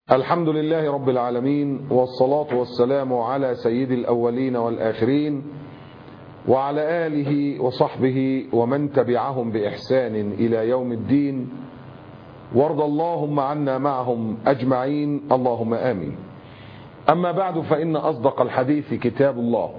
الحمد لله رب العالمين والصلاة والسلام على سيد الأولين والآخرين وعلى آله وصحبه ومن تبعهم بإحسان إلى يوم الدين وارض اللهم عنا معهم أجمعين اللهم آمين أما بعد فإن أصدق الحديث كتاب الله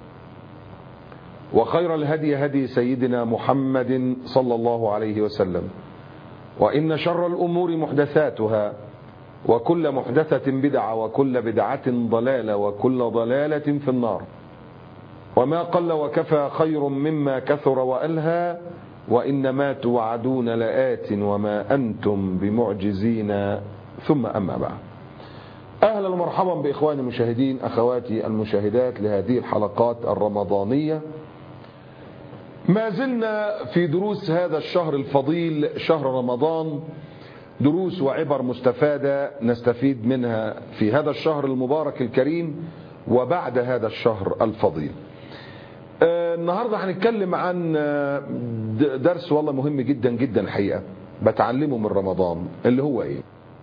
وخير الهدي هدي سيدنا محمد صلى الله عليه وسلم وإن شر الأمور محدثاتها وكل محدثة بدعة وكل بدعة ضلالة وكل ضلالة في النار وما قل وكفى خير مما كثر وألهى وإنما توعدون لآت وما أنتم بمعجزين ثم أما بعد أهلا ومرحبا بإخواني المشاهدين أخواتي المشاهدات لهذه الحلقات الرمضانية ما زلنا في دروس هذا الشهر الفضيل شهر رمضان دروس وعبر مستفادة نستفيد منها في هذا الشهر المبارك الكريم وبعد هذا الشهر الفضيل النهاردة هنتكلم عن درس والله مهم جدا جدا الحقيقة بتعلمه من رمضان اللي هو ايه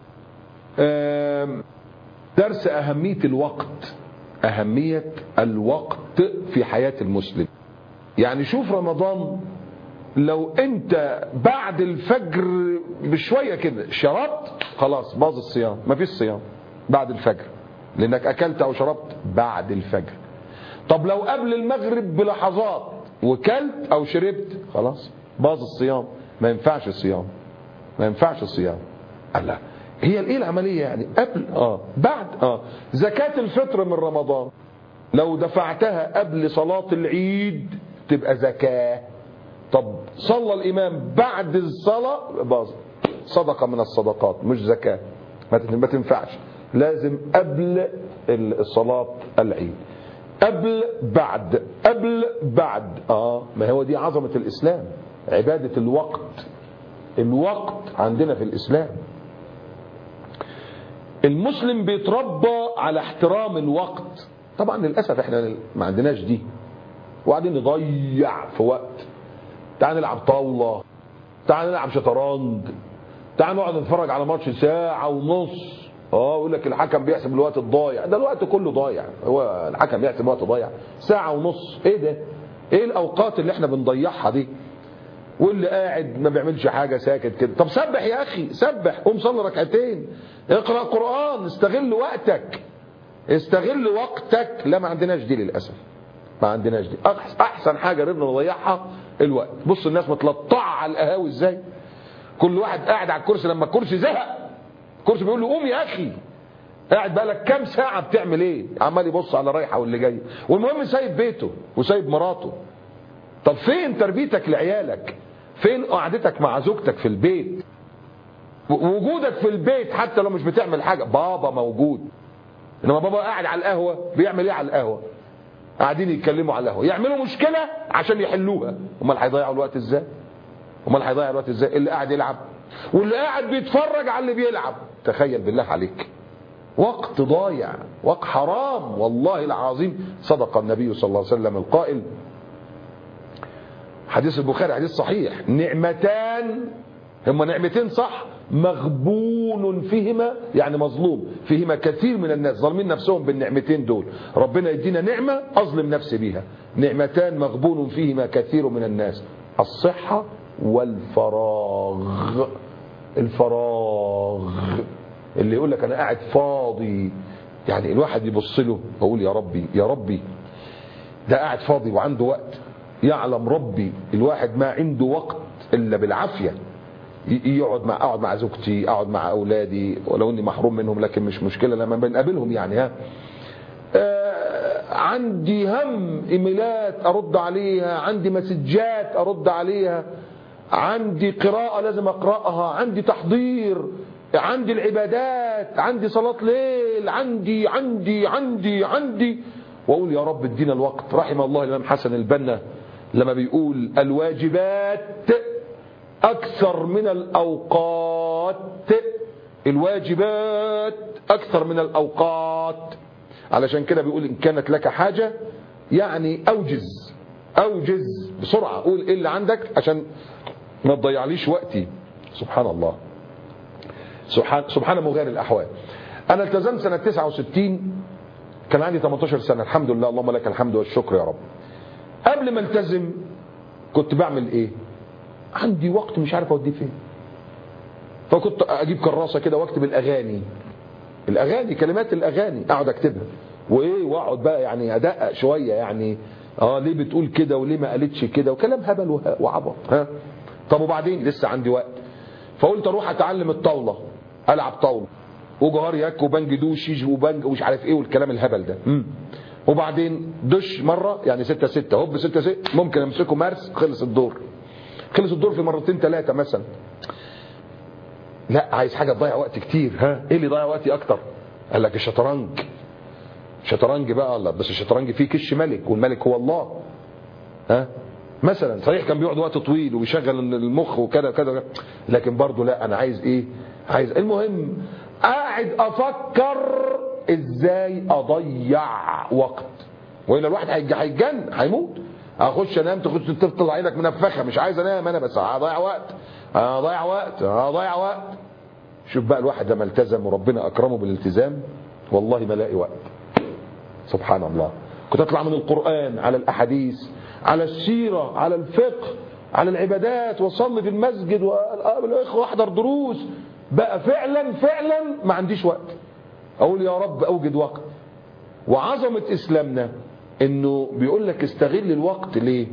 درس أهمية الوقت أهمية الوقت في حياة المسلم يعني شوف رمضان لو انت بعد الفجر بشوية كده شربت خلاص باظ الصيام مفيش صيام بعد الفجر لانك اكلت او شربت بعد الفجر طب لو قبل المغرب بلحظات وكلت او شربت خلاص باظ الصيام ما ينفعش الصيام ما ينفعش الصيام الله هي ايه العملية يعني قبل اه بعد اه زكاة الفطر من رمضان لو دفعتها قبل صلاة العيد تبقى زكاه طب صلى الإمام بعد الصلاة باظ صدقة من الصدقات مش زكاة ما تنفعش لازم قبل الصلاة العيد قبل بعد قبل بعد اه ما هو دي عظمة الإسلام عبادة الوقت الوقت عندنا في الإسلام المسلم بيتربى على احترام الوقت طبعا للأسف احنا ما عندناش دي وقاعدين نضيع في وقت تعال نلعب طاولة تعال نلعب شطرنج تعال نقعد نتفرج على ماتش ساعة ونص اه يقول لك الحكم بيحسب الوقت الضايع ده الوقت كله ضايع هو الحكم بيحسب الوقت ضايع ساعة ونص ايه ده ايه الاوقات اللي احنا بنضيعها دي واللي قاعد ما بيعملش حاجة ساكت كده طب سبح يا اخي سبح قوم صلي ركعتين اقرأ قرآن استغل وقتك استغل وقتك لا ما عندناش دي للأسف ما عندناش دي احسن حاجة قدرنا نضيعها الوقت بص الناس متلطعه على القهاوي ازاي كل واحد قاعد على الكرسي لما الكرسي زهق الكرسي بيقول له قوم يا اخي قاعد بقى لك كام ساعه بتعمل ايه عمال يبص على رايحه واللي جاي والمهم سايب بيته وسايب مراته طب فين تربيتك لعيالك فين قعدتك مع زوجتك في البيت وجودك في البيت حتى لو مش بتعمل حاجه بابا موجود انما بابا قاعد على القهوه بيعمل ايه على القهوه قاعدين يتكلموا على القهوه يعملوا مشكله عشان يحلوها امال هيضيعوا الوقت ازاي امال هيضيع الوقت ازاي اللي قاعد يلعب واللي قاعد بيتفرج على اللي بيلعب تخيل بالله عليك وقت ضايع وقت حرام والله العظيم صدق النبي صلى الله عليه وسلم القائل حديث البخاري حديث صحيح نعمتان هما نعمتين صح مغبون فيهما يعني مظلوم فيهما كثير من الناس ظالمين نفسهم بالنعمتين دول ربنا يدينا نعمة أظلم نفسي بيها نعمتان مغبون فيهما كثير من الناس الصحة والفراغ الفراغ اللي يقول لك أنا قاعد فاضي يعني الواحد يبص له ويقول يا ربي يا ربي ده قاعد فاضي وعنده وقت يعلم ربي الواحد ما عنده وقت إلا بالعافية يقعد مع اقعد مع زوجتي اقعد مع اولادي ولو اني محروم منهم لكن مش مشكله لما بنقابلهم يعني ها آه عندي هم ايميلات ارد عليها عندي مسجات ارد عليها عندي قراءه لازم اقراها عندي تحضير عندي العبادات عندي صلاه ليل عندي عندي عندي عندي واقول يا رب ادينا الوقت رحم الله الامام حسن البنا لما بيقول الواجبات أكثر من الأوقات الواجبات أكثر من الأوقات علشان كده بيقول إن كانت لك حاجة يعني أوجز أوجز بسرعة قول إيه اللي عندك عشان ما تضيعليش وقتي سبحان الله سبحان, سبحان مغير الأحوال انا التزمت سنه 69 كان عندي 18 سنه الحمد لله اللهم لك الحمد والشكر يا رب قبل ما التزم كنت بعمل ايه عندي وقت مش عارف اوديه فين فكنت اجيب كراسه كده واكتب الاغاني الاغاني كلمات الاغاني اقعد اكتبها وايه واقعد بقى يعني ادقق شويه يعني اه ليه بتقول كده وليه ما قالتش كده وكلام هبل وه- وعبط ها طب وبعدين لسه عندي وقت فقلت اروح اتعلم الطاوله العب طاوله وجهار ياك وبنج دوشيج وبنج ومش عارف ايه والكلام الهبل ده مم. وبعدين دش مره يعني ستة ستة هوب ستة ستة ممكن امسكه مارس خلص الدور خلص الدور في مرتين ثلاثه مثلا لا عايز حاجه تضيع وقت كتير ها ايه اللي يضيع وقتي اكتر قال لك الشطرنج شطرنج بقى الله بس الشطرنج فيه كش ملك والملك هو الله ها مثلا صحيح كان بيقعد وقت طويل وبيشغل المخ وكذا وكذا لكن برضه لا انا عايز ايه عايز المهم قاعد افكر ازاي اضيع وقت والا الواحد هيج- هيتجن هيموت اخش انام تخش تفضل عينك منفخه مش عايز انام انا بس هضيع وقت هضيع وقت هضيع وقت شوف بقى الواحد لما التزم وربنا اكرمه بالالتزام والله ما لاقي وقت سبحان الله كنت اطلع من القرآن على الأحاديث على السيرة على الفقه على العبادات واصلي في المسجد والاخوه واحضر دروس بقى فعلا فعلا ما عنديش وقت اقول يا رب اوجد وقت وعظمة اسلامنا انه بيقول لك استغل الوقت ليه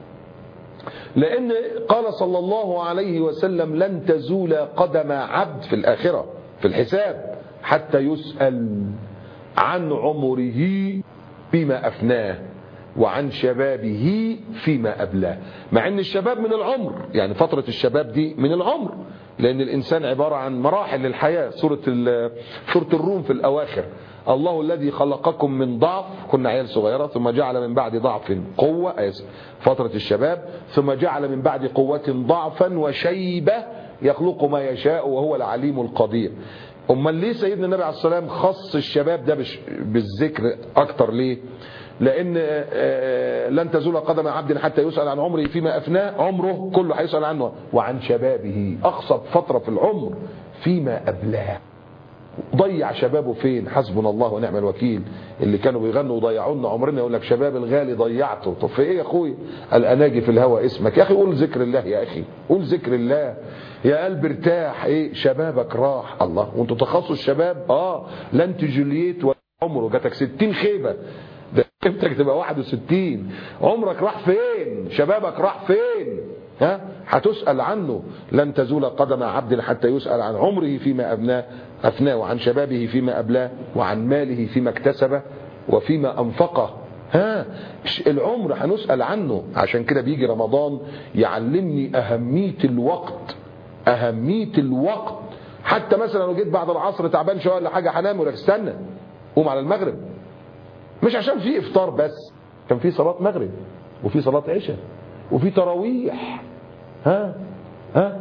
لان قال صلى الله عليه وسلم لن تزول قدم عبد في الاخرة في الحساب حتى يسأل عن عمره بما افناه وعن شبابه فيما أبلاه مع أن الشباب من العمر يعني فترة الشباب دي من العمر لأن الإنسان عبارة عن مراحل للحياة سورة, سورة الروم في الأواخر الله الذي خلقكم من ضعف كنا عيال صغيرة ثم جعل من بعد ضعف قوة فترة الشباب ثم جعل من بعد قوة ضعفا وشيبة يخلق ما يشاء وهو العليم القدير امال ليه سيدنا النبي عليه الصلاه والسلام خص الشباب ده بالذكر اكتر ليه لان لن تزول قدم عبد حتى يسال عن عمره فيما افناه عمره كله هيسال عنه وعن شبابه اقصى فتره في العمر فيما ابلاه ضيع شبابه فين حسبنا الله ونعم الوكيل اللي كانوا بيغنوا وضيعونا عمرنا يقول لك شباب الغالي ضيعته طب في ايه يا اخوي الاناجي في الهوى اسمك يا اخي قول ذكر الله يا اخي قول ذكر الله يا قلب ارتاح ايه شبابك راح الله وانتوا تخصص الشباب اه لانت جولييت عمره جاتك 60 خيبه ده قيمتك تبقى 61 عمرك راح فين شبابك راح فين ها هتسأل عنه لن تزول قدم عبد حتى يسأل عن عمره فيما أبناه أفناه وعن شبابه فيما أبلاه وعن ماله فيما اكتسبه وفيما أنفقه ها العمر هنسأل عنه عشان كده بيجي رمضان يعلمني أهمية الوقت أهمية الوقت حتى مثلا لو جيت بعد العصر تعبان شوية ولا حاجة هنام ولا استنى قوم على المغرب مش عشان في افطار بس كان في صلاة مغرب وفي صلاة عشاء وفي تراويح ها ها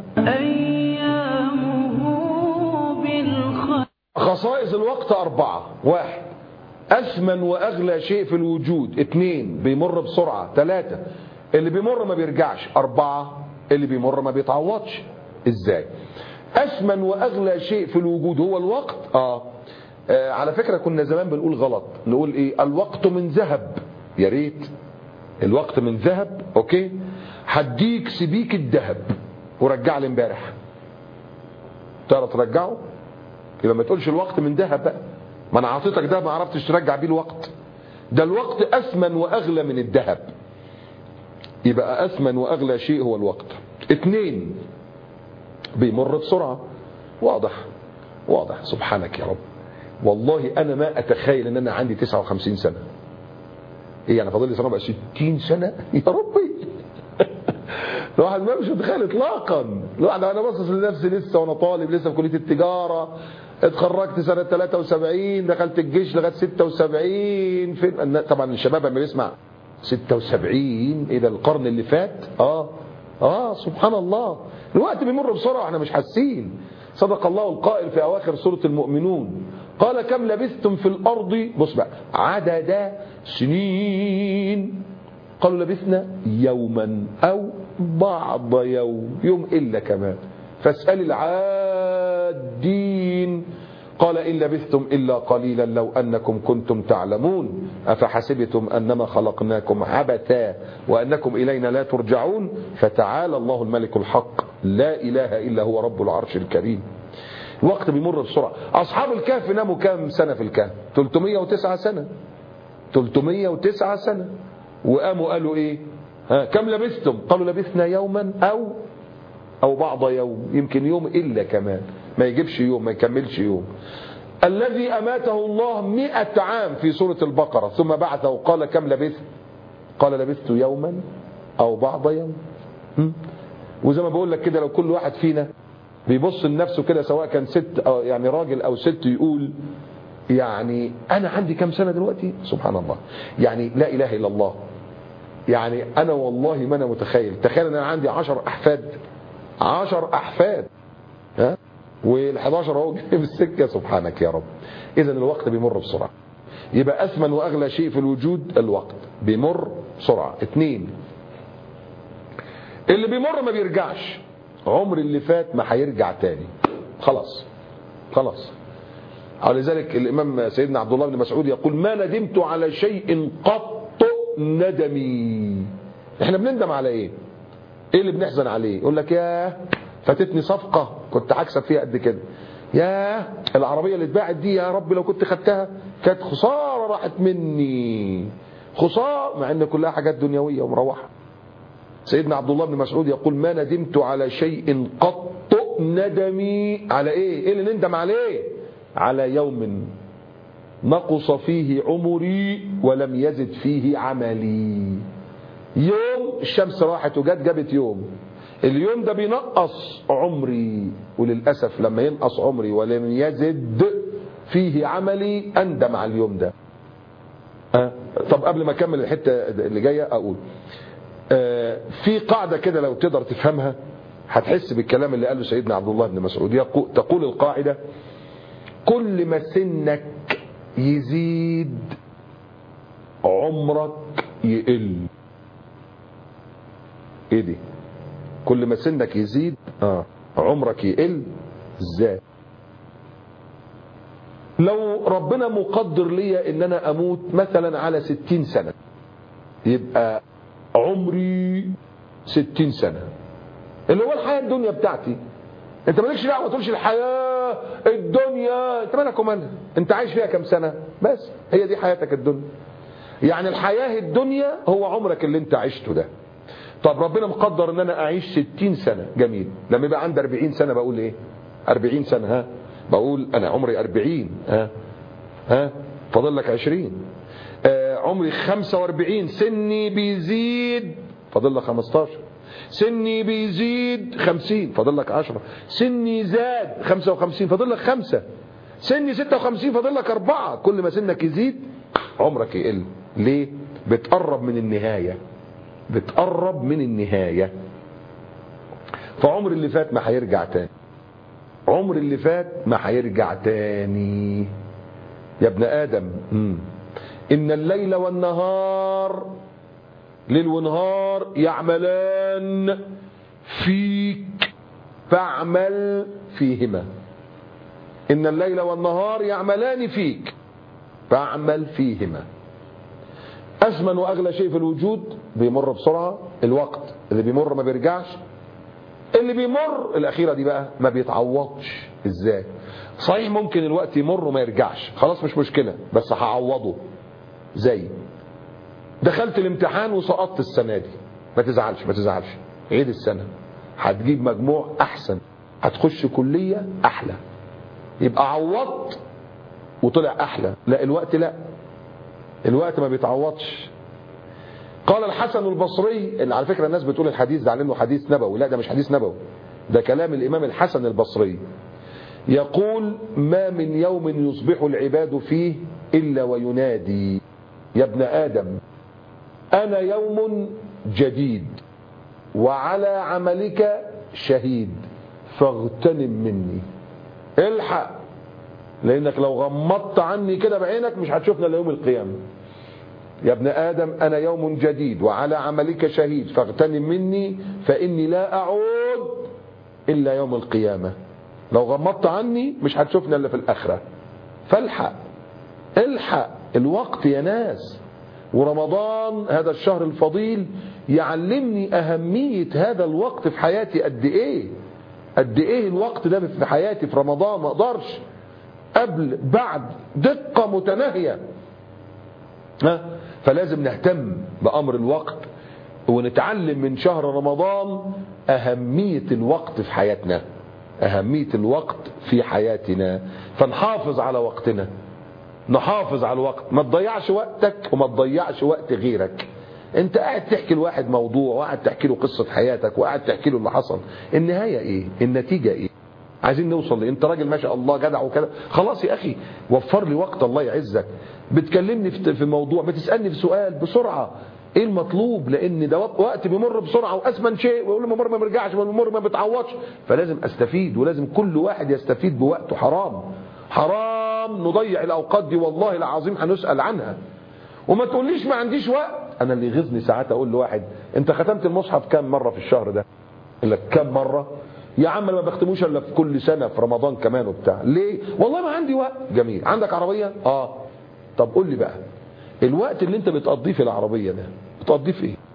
أيامه بالخير خصائص الوقت أربعة واحد أثمن وأغلى شيء في الوجود اثنين بيمر بسرعة ثلاثة اللي بيمر ما بيرجعش أربعة اللي بيمر ما بيتعوضش إزاي أثمن وأغلى شيء في الوجود هو الوقت آه. آه على فكرة كنا زمان بنقول غلط نقول إيه الوقت من ذهب يا ريت الوقت من ذهب أوكي هديك سبيك الذهب ورجع لي امبارح تعرف ترجعه يبقى ما تقولش الوقت من ذهب بقى ما انا عطيتك ده ما عرفتش ترجع بيه الوقت ده الوقت اثمن واغلى من الذهب يبقى اثمن واغلى شيء هو الوقت اتنين بيمر بسرعة واضح واضح سبحانك يا رب والله انا ما اتخيل ان انا عندي 59 سنة ايه يعني فاضل لي سنة بقى 60 سنة يا ربي الواحد ما مش متخيل اطلاقا الواحد انا باصص لنفسي لسه وانا طالب لسه في كليه التجاره اتخرجت سنه 73 دخلت الجيش لغايه 76 فين طبعا الشباب لما بيسمع 76 ايه ده القرن اللي فات اه اه سبحان الله الوقت بيمر بسرعه احنا مش حاسين صدق الله القائل في اواخر سوره المؤمنون قال كم لبثتم في الارض بص بقى عدد سنين قالوا لبثنا يوما او بعض يوم يوم الا كمان فاسال العادين قال إن لبثتم إلا قليلا لو أنكم كنتم تعلمون أفحسبتم أنما خلقناكم عبثا وأنكم إلينا لا ترجعون فتعالى الله الملك الحق لا إله إلا هو رب العرش الكريم الوقت بيمر بسرعة أصحاب الكهف ناموا كام سنة في الكهف 309 سنة 309 سنة وقاموا قالوا إيه ها كم لبثتم قالوا لبثنا يوما أو أو بعض يوم يمكن يوم إلا كمان ما يجيبش يوم ما يكملش يوم الذي أماته الله مئة عام في سورة البقرة ثم بعثه قال كم لبثت قال لبثت يوما أو بعض يوم هم؟ وزي ما بقول لك كده لو كل واحد فينا بيبص لنفسه كده سواء كان ست أو يعني راجل أو ست يقول يعني أنا عندي كم سنة دلوقتي سبحان الله يعني لا إله إلا الله يعني أنا والله ما أنا متخيل تخيل أن أنا عندي عشر أحفاد عشر أحفاد ها وال11 اهو جاي في السكه سبحانك يا رب اذا الوقت بيمر بسرعه يبقى اثمن واغلى شيء في الوجود الوقت بيمر بسرعه اثنين اللي بيمر ما بيرجعش عمر اللي فات ما هيرجع تاني خلاص خلاص ولذلك الامام سيدنا عبد الله بن مسعود يقول ما ندمت على شيء قط ندمي احنا بنندم على ايه ايه اللي بنحزن عليه يقول لك يا فاتتني صفقة كنت هكسب فيها قد كده يا العربية اللي اتباعت دي يا رب لو كنت خدتها كانت خسارة راحت مني خسارة مع ان كلها حاجات دنيوية ومروحة سيدنا عبد الله بن مسعود يقول ما ندمت على شيء قط ندمي على ايه ايه اللي نندم عليه على يوم نقص فيه عمري ولم يزد فيه عملي يوم الشمس راحت وجت جابت يوم اليوم ده بينقص عمري وللأسف لما ينقص عمري ولم يزد فيه عملي أندم على اليوم ده أه؟ طب قبل ما أكمل الحتة اللي جاية أقول أه في قاعدة كده لو تقدر تفهمها هتحس بالكلام اللي قاله سيدنا عبد الله بن مسعود يقول تقول القاعدة كل ما سنك يزيد عمرك يقل ايه دي كل ما سنك يزيد اه عمرك يقل ازاي لو ربنا مقدر ليا ان انا اموت مثلا على ستين سنة يبقى عمري ستين سنة اللي هو الحياة الدنيا بتاعتي انت مالكش دعوه ما تقولش الحياه الدنيا انت مالك ومالها انت عايش فيها كام سنه بس هي دي حياتك الدنيا يعني الحياه الدنيا هو عمرك اللي انت عشته ده طب ربنا مقدر ان انا اعيش 60 سنه جميل لما يبقى عندي 40 سنه بقول ايه 40 سنه ها بقول انا عمري 40 ها ها فاضل لك 20 آه عمري 45 سني بيزيد فاضل لك 15 سني بيزيد 50 فاضل لك 10 سني زاد 55 فاضل لك 5 سني 56 فاضل لك 4 كل ما سنك يزيد عمرك يقل ليه بتقرب من النهايه بتقرب من النهايه فعمر اللي فات ما هيرجع تاني عمر اللي فات ما هيرجع تاني يا ابن ادم مم. ان الليل والنهار ليل ونهار يعملان فيك فاعمل فيهما ان الليل والنهار يعملان فيك فاعمل فيهما اثمن واغلى شيء في الوجود بيمر بسرعه الوقت اللي بيمر ما بيرجعش اللي بيمر الاخيره دي بقى ما بيتعوضش ازاي صحيح ممكن الوقت يمر وما يرجعش خلاص مش مشكله بس هعوضه زي دخلت الامتحان وسقطت السنه دي ما تزعلش ما تزعلش عيد السنه هتجيب مجموع احسن هتخش كليه احلى يبقى عوضت وطلع احلى لا الوقت لا الوقت ما بيتعوضش قال الحسن البصري اللي على فكره الناس بتقول الحديث ده على انه حديث نبوي لا ده مش حديث نبوي ده كلام الامام الحسن البصري يقول ما من يوم يصبح العباد فيه الا وينادي يا ابن ادم انا يوم جديد وعلى عملك شهيد فاغتنم مني الحق لانك لو غمضت عني كده بعينك مش هتشوفنا الا يوم القيامه يا ابن آدم أنا يوم جديد وعلى عملك شهيد فاغتنم مني فإني لا أعود إلا يوم القيامة لو غمضت عني مش هتشوفنا الا في الاخره فالحق الحق الوقت يا ناس ورمضان هذا الشهر الفضيل يعلمني أهمية هذا الوقت في حياتي قد إيه قد إيه الوقت ده في حياتي في رمضان ما أقدرش قبل بعد دقة متناهية ها فلازم نهتم بأمر الوقت ونتعلم من شهر رمضان أهمية الوقت في حياتنا أهمية الوقت في حياتنا فنحافظ على وقتنا نحافظ على الوقت ما تضيعش وقتك وما تضيعش وقت غيرك انت قاعد تحكي لواحد موضوع وقاعد تحكي له قصة حياتك وقاعد تحكي له اللي حصل النهاية ايه النتيجة ايه عايزين نوصل ليه انت راجل ما شاء الله جدع وكده خلاص يا اخي وفر لي وقت الله يعزك بتكلمني في في موضوع بتسالني في سؤال بسرعه ايه المطلوب لان ده وقت بيمر بسرعه واسمن شيء ويقول لي ممر ما بيرجعش والممر ما بيتعوضش فلازم استفيد ولازم كل واحد يستفيد بوقته حرام حرام نضيع الاوقات دي والله العظيم هنسال عنها وما تقوليش ما عنديش وقت انا اللي يغيظني ساعات اقول لواحد انت ختمت المصحف كام مره في الشهر ده يقول لك كام مره يا عم ما بختموش الا في كل سنه في رمضان كمان وبتاع ليه والله ما عندي وقت جميل عندك عربيه اه طب قول لي بقى الوقت اللي انت بتقضيه في العربيه ده بتقضيه في ايه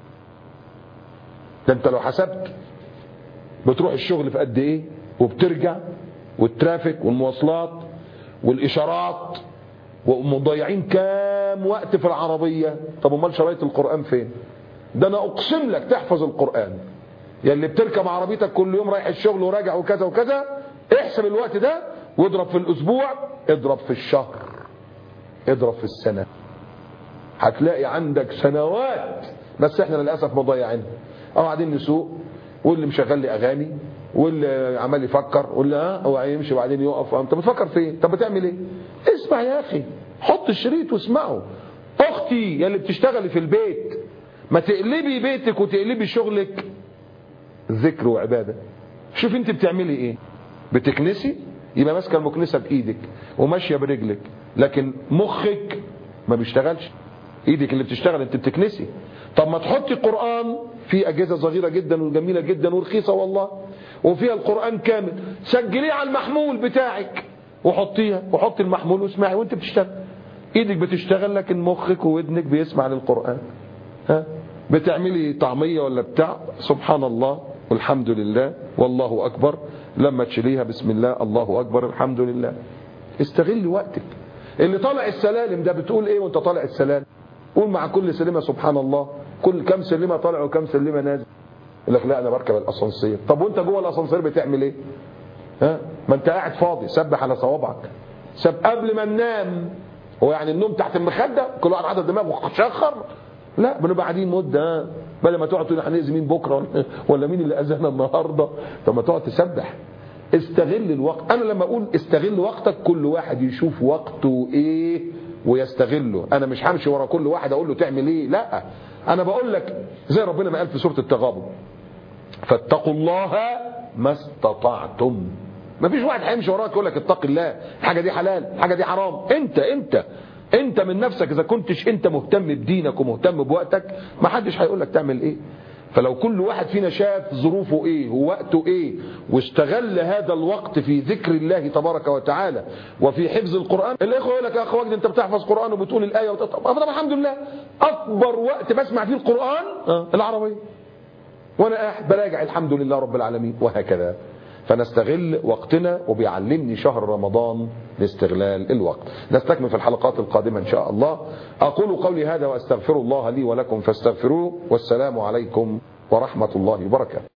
ده انت لو حسبت بتروح الشغل في قد ايه وبترجع والترافيك والمواصلات والاشارات ومضيعين كام وقت في العربيه طب امال شرايط القران فين ده انا اقسم لك تحفظ القران يا اللي بتركب عربيتك كل يوم رايح الشغل وراجع وكذا وكذا احسب الوقت ده واضرب في الاسبوع اضرب في الشهر اضرب في السنه هتلاقي عندك سنوات بس احنا للاسف مضيعين او قاعدين نسوق واللي مشغل لي اغاني واللي عمال يفكر واللي ها هو هيمشي وبعدين يقف انت بتفكر فين طب بتعمل ايه اسمع يا اخي حط الشريط واسمعه اختي يا اللي بتشتغلي في البيت ما تقلبي بيتك وتقلبي شغلك ذكر وعباده شوف انت بتعملي ايه بتكنسي يبقى ماسكه المكنسه بايدك وماشيه برجلك لكن مخك ما بيشتغلش ايدك اللي بتشتغل انت بتكنسي طب ما تحطي قران في اجهزه صغيره جدا وجميله جدا ورخيصه والله وفيها القران كامل سجليه على المحمول بتاعك وحطيها وحطي المحمول واسمعي وانت بتشتغل ايدك بتشتغل لكن مخك وودنك بيسمع للقران ها بتعملي طعميه ولا بتاع سبحان الله والحمد لله والله اكبر لما تشيليها بسم الله الله اكبر الحمد لله استغل وقتك اللي طالع السلالم ده بتقول ايه وانت طالع السلالم قول مع كل سلمه سبحان الله كل كم سلمه طالع وكم سلمه نازل يقول لك لا انا بركب الاسانسير طب وانت جوه الاسانسير بتعمل ايه ها ما انت قاعد فاضي سبح على صوابعك سب قبل ما ننام هو يعني النوم تحت المخده كل واحد حاطط دماغه شخر لا بنبقى قاعدين مده بدل ما تقعد تقول هنأذي مين بكره ولا مين اللي اذانا النهارده طب ما تقعد تسبح استغل الوقت انا لما اقول استغل وقتك كل واحد يشوف وقته ايه ويستغله انا مش همشي ورا كل واحد اقول له تعمل ايه لا انا بقول لك زي ربنا ما قال في سوره التغابن فاتقوا الله ما استطعتم ما فيش واحد هيمشي وراك يقول لك اتق الله الحاجه دي حلال الحاجه دي حرام انت انت انت من نفسك اذا كنتش انت مهتم بدينك ومهتم بوقتك ما حدش هيقول لك تعمل ايه فلو كل واحد فينا شاف ظروفه ايه ووقته ايه واستغل هذا الوقت في ذكر الله تبارك وتعالى وفي حفظ القران الاخوه يقول لك يا اخ وجدي انت بتحفظ قران وبتقول الايه وطب طب الحمد لله اكبر وقت بسمع فيه القران العربيه وانا قاعد براجع الحمد لله رب العالمين وهكذا فنستغل وقتنا وبيعلمني شهر رمضان لاستغلال الوقت نستكمل في الحلقات القادمة إن شاء الله أقول قولي هذا وأستغفر الله لي ولكم فاستغفروه والسلام عليكم ورحمة الله وبركاته